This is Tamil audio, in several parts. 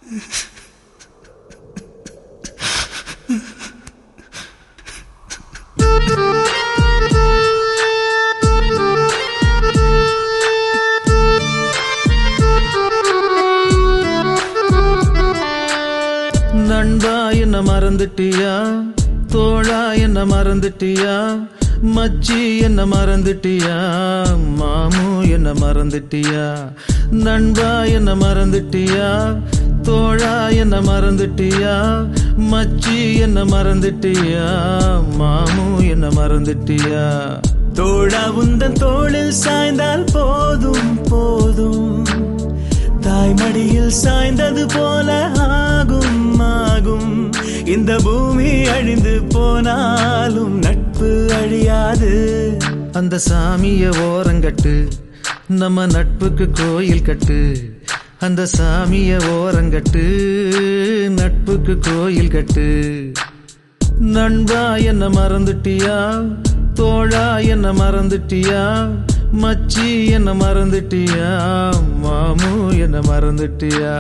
நண்பா என்ன மறந்துட்டியா தோழா என்ன மறந்துட்டியா மச்சி என்ன மறந்துட்டியா மாமு என்ன மறந்துட்டியா நண்பா என்ன மறந்துட்டியா தோழா என்ன மறந்துட்டியா மச்சி என்ன மறந்துட்டியா மாமு என்ன மறந்துட்டியா தோழா உந்தன் தோளில் சாய்ந்தால் போதும் போதும் தாய்மடியில் சாய்ந்தது போல ஆகும் ஆகும் இந்த பூமி அழிந்து போனாலும் நட்பு அழியாது அந்த சாமிய ஓரங்கட்டு நம்ம நட்புக்கு கோயில் கட்டு அந்த சாமிய ஓரங்கட்டு நட்புக்கு கோயில் கட்டு நண்பா என்ன மறந்துட்டியா தோழா என்ன மறந்துட்டியா மச்சி என்ன மறந்துட்டியா மாமு என்ன மறந்துட்டியா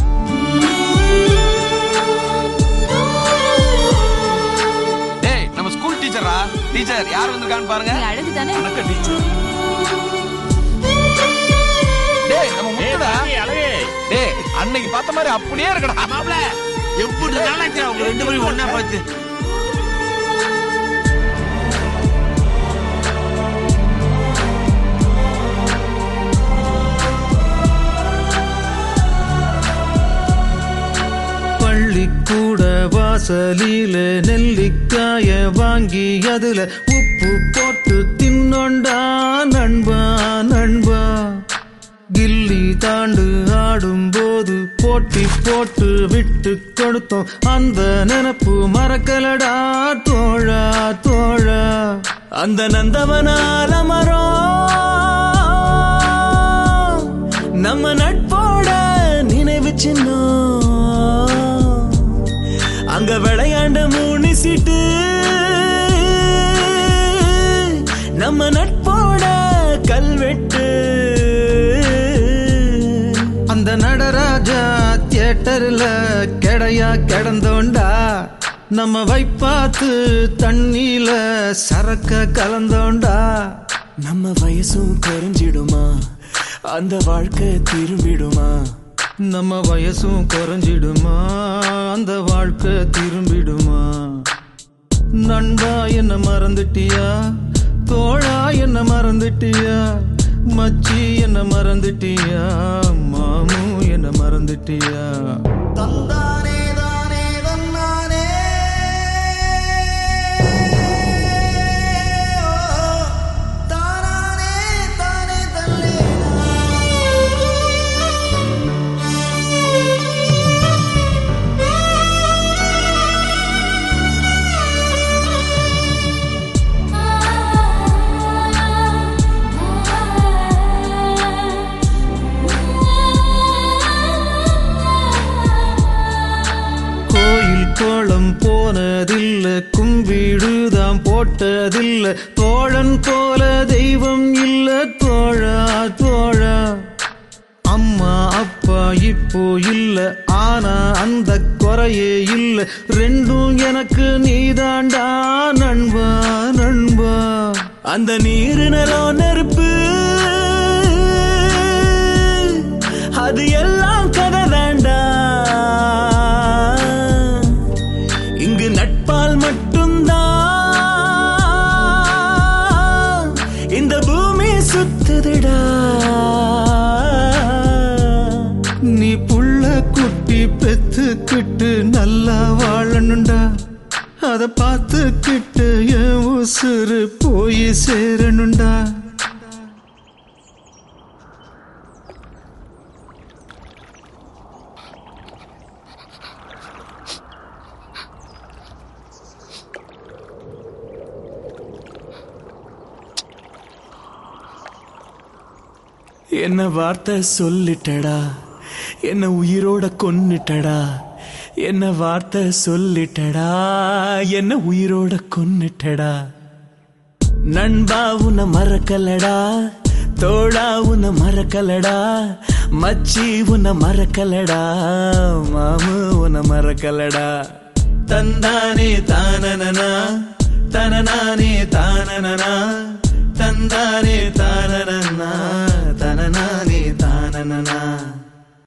டேய் நம்ம ஸ்கூல் டீச்சரா டீச்சர் யார் வந்திருக்கான்னு பாருங்க நீ அழகு தானே வணக்கம் டீச்சர் டேய் நம்ம முத்துடா டேய் அன்னைக்கு பார்த்த மாதிரி அப்படியே இருக்கடா மாப்ள எப்படி நாளாச்சு அவங்க ரெண்டு பேரும் ஒண்ணா பார்த்து பள்ளிக்கூட வாசலில நெல்லிக்காய வாங்கி அதுல உப்பு போட்டு தின்னொண்டா நண்பா நண்பா கில்லி தாண்டு ஆடும்போது போட்டி போட்டு விட்டு கொடுத்தோம் அந்த நினப்பு மறக்கலடா தோழா தோழா அந்த நந்தவனால மரம் நம்ம நட்போட நினைவு சின்னம் அங்க விளையாண்ட மூணு சீட்டு நம்ம நட்போட கல்வெட்டு அந்த நடராஜா தியேட்டர்ல கெடையா கிடந்தோண்டா நம்ம வைப்பாத்து தண்ணியில சரக்க கலந்தோண்டா நம்ம வயசும் குறைஞ்சிடுமா அந்த வாழ்க்கை திரும்பிடுமா நம்ம வயசும் குறைஞ்சிடுமா அந்த வாழ்க்கை திரும்பிடுமா நண்பா என்ன மறந்துட்டியா தோழா என்ன மறந்துட்டியா மச்சி என்ன மறந்துட்டியா மாமு என்ன மறந்துட்டியா கோயில் கோலம் போனதில்ல கும்பிடுதாம் போட்டதில்ல தோழன் போல தெய்வம் இல்ல தோழா தோழா அம்மா அப்பா இப்போ இல்ல ஆனா அந்த குறையே இல்ல ரெண்டும் எனக்கு நீதாண்டா நண்பா நண்பா அந்த நீரு நிலம் நெருப்பு அது எல்லாம் கதை தாண்டா இங்கு நட்பால் மட்டும்தான் இந்த பூமி சுத்துதுடா நீ புள்ள குட்டி பெத்துக்கிட்டு நல்லா வாழணுண்டா அத பார்த்துக்கிட்டு என் உசுறு போய் சேரணுண்டா என்ன வார்த்தை சொல்லிட்டடா என்ன உயிரோட கொன்னுட்டடா என்ன வார்த்தை சொல்லிட்டடா என்ன உயிரோட கொன்னுட்டடா நண்பா உன்னை மறக்கலடா தோழா உன்னை மறக்கலடா மச்சி உன்னை மறக்கலடா மாமு உன்னை மறக்கலடா தந்தானே தானனனா தனநானே தானனனா தந்தானே தானனனா தனநானே தானனனா